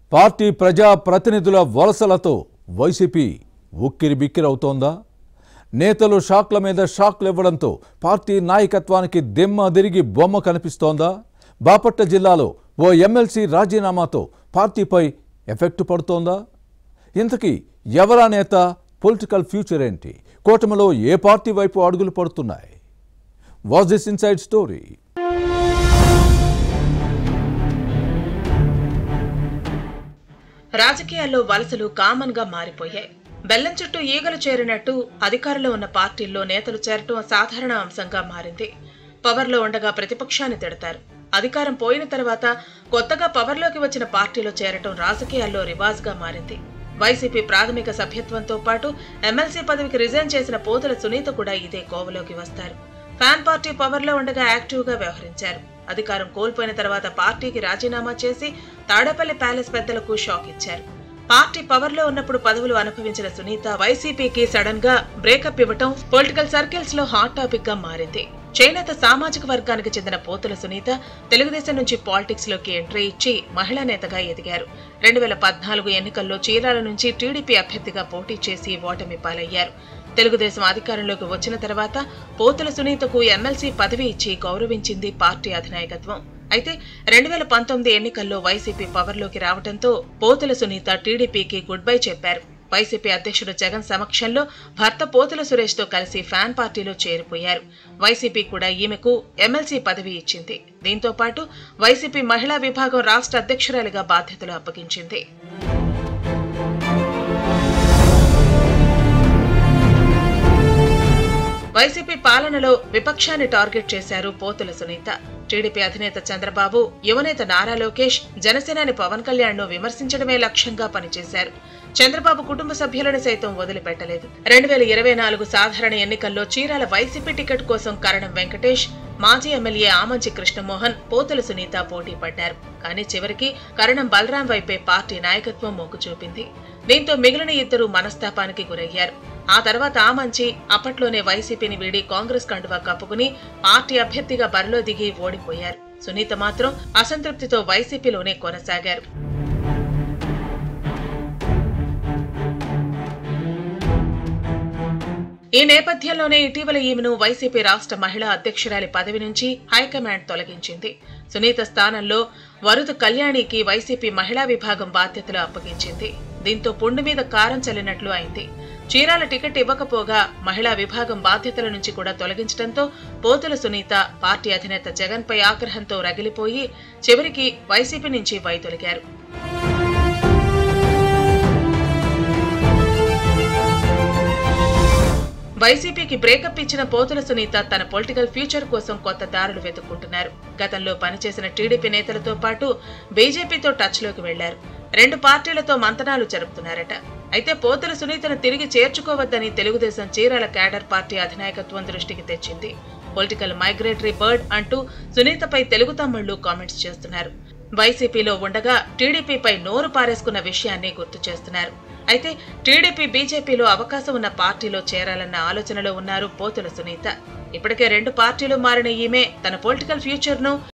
party ప్రజా ప్రతినిధుల వలసలతో YCP ఉక్కిరి బిక్కిరవుతోందా నేతలు షాక్ల మీద షాక్లు ఇవ్వడంతో పార్టీ నాయకత్వానికి దిమ్మ తిరిగి బొమ్మ కనిపిస్తోందా బాపట్ల జిల్లాలో ఓ ఎమ్మెల్సీ రాజీనామాతో పార్టీపై ఎఫెక్ట్ పడుతోందా ఇంతకీ ఎవరా నేత పొలిటికల్ ఫ్యూచర్ ఏంటి కూటమిలో ఏ పార్టీ వైపు అడుగులు పడుతున్నాయి వాజ్ దిస్ ఇన్సైడ్ స్టోరీ రాజకీయాల్లో వలసలు కామన్ గా మారిపోయాయి బెల్లం చుట్టూ ఈగలు చేరినట్టు అధికారంలో ఉన్న పార్టీల్లో నేతలు చేరటం సాధారణ అంశంగా మారింది పవర్లో ఉండగా ప్రతిపక్షాన్ని తిడతారు అధికారం పోయిన తర్వాత కొత్తగా పవర్లోకి వచ్చిన పార్టీలో చేరటం రాజకీయాల్లో రివాజ్గా మారింది వైసీపీ ప్రాథమిక సభ్యత్వంతో పాటు ఎమ్మెల్సీ పదవికి రిజైన్ చేసిన పోతుల సునీత కూడా ఇదే కోవలోకి వస్తారు ఫ్యాన్ పార్టీ పవర్లో ఉండగా యాక్టివ్గా వ్యవహరించారు అధికారం కోల్పోయిన తర్వాత పార్టీకి రాజీనామా చేసి తాడేపల్లి ప్యాలెస్ పెద్దలకు షాక్ ఇచ్చారు పార్టీ పవర్లో ఉన్నప్పుడు పదవులు అనుభవించిన సునీత వైసీపీకి సడన్ గా బ్రేకప్ ఇవ్వటం పొలిటికల్ సర్కిల్స్ లో హాట్ టాపిక్ గా మారింది చేనేత సామాజిక వర్గానికి చెందిన పోతుల సునీత తెలుగుదేశం నుంచి పాలిటిక్స్ లోకి ఎంట్రీ ఇచ్చి మహిళా నేతగా ఎదిగారు రెండు వేల పద్నాలుగు ఎన్నికల్లో చీరాల నుంచి టీడీపీ అభ్యర్థిగా పోటీ చేసి ఓటమి పాలయ్యారు తెలుగుదేశం అధికారంలోకి వచ్చిన తర్వాత పోతుల సునీతకు ఎమ్మెల్సీ పదవి ఇచ్చి గౌరవించింది పార్టీ అధినాయకత్వం అయితే రెండు వేల పంతొమ్మిది ఎన్నికల్లో వైసీపీ పవర్లోకి రావడంతో పోతుల సునీత టీడీపీకి గుడ్ బై చెప్పారు వైసీపీ అధ్యక్షుడు జగన్ సమక్షంలో భర్త పోతుల సురేష్ తో కలిసి ఫ్యాన్ పార్టీలో చేరిపోయారు వైసీపీ కూడా ఈమెకు ఎమ్మెల్సీ పదవి ఇచ్చింది దీంతో పాటు వైసీపీ మహిళా విభాగం రాష్ట్ర అధ్యక్షురాలిగా బాధ్యతలు అప్పగించింది వైసీపీ పాలనలో విపక్షాన్ని టార్గెట్ చేశారు పోతుల సునీత టీడీపీ అధినేత చంద్రబాబు యువనేత నారా లోకేష్ జనసేనాని పవన్ కళ్యాణ్ ను విమర్శించడమే లక్ష్యంగా పనిచేశారు చంద్రబాబు కుటుంబ సభ్యులను సైతం వదిలిపెట్టలేదు రెండు వేల ఇరవై నాలుగు సాధారణ ఎన్నికల్లో చీరాల వైసీపీ టికెట్ కోసం కరణం వెంకటేష్ మాజీ ఎమ్మెల్యే ఆమంచి కృష్ణమోహన్ పోతుల సునీత పోటీ పడ్డారు కానీ చివరికి కరణం బలరాం వైపే పార్టీ నాయకత్వం మొగ్గు చూపింది దీంతో మిగిలిన ఇద్దరు మనస్తాపానికి గురయ్యారు ఆ తర్వాత ఆమంచి అప్పట్లోనే వైసీపీని వీడి కాంగ్రెస్ కండువా కప్పుకుని పార్టీ అభ్యర్థిగా బరిలో దిగి ఓడిపోయారు సునీత మాత్రం అసంతృప్తితో వైసీపీలోనే కొనసాగారు ఈ నేపథ్యంలోనే ఇటీవల ఈమెను వైసీపీ రాష్ట్ర మహిళా అధ్యక్షురాలి పదవి నుంచి హైకమాండ్ తొలగించింది సునీత స్థానంలో వరుద కళ్యాణికి వైసీపీ మహిళా విభాగం బాధ్యతలు అప్పగించింది దీంతో పుండు మీద కారం చల్లినట్లు అయింది చీరాల టికెట్ ఇవ్వకపోగా మహిళా విభాగం బాధ్యతల నుంచి కూడా తొలగించడంతో పోతుల సునీత పార్టీ అధినేత జగన్ పై ఆగ్రహంతో రగిలిపోయి చివరికి వైసీపీ నుంచి వైదొలిగారు వైసీపీకి బ్రేకప్ ఇచ్చిన పోతుల సునీత తన పొలిటికల్ ఫ్యూచర్ కోసం కొత్త దారులు వెతుక్కుంటున్నారు గతంలో పనిచేసిన టీడీపీ నేతలతో పాటు బీజేపీతో టచ్ లోకి వెళ్లారు రెండు పార్టీలతో మంతనాలు జరుపుతున్నారట అయితే పోతుల సునీతను తిరిగి చేర్చుకోవద్దని తెలుగుదేశం చీరాల క్యాడర్ పార్టీ అధినాయకత్వం దృష్టికి తెచ్చింది పొలిటికల్ మైగ్రేటరీ బర్డ్ అంటూ సునీతపై తెలుగు తమ్ముళ్లు కామెంట్స్ చేస్తున్నారు వైసీపీలో ఉండగా టీడీపీపై నోరు పారేసుకున్న విషయాన్ని గుర్తు చేస్తున్నారు అయితే టీడీపీ బీజేపీలో అవకాశం ఉన్న పార్టీలో చేరాలన్న ఆలోచనలో ఉన్నారు పోతుల సునీత ఇప్పటికే రెండు పార్టీలు మారిన ఈమె తన పొలిటికల్ ఫ్యూచర్ ను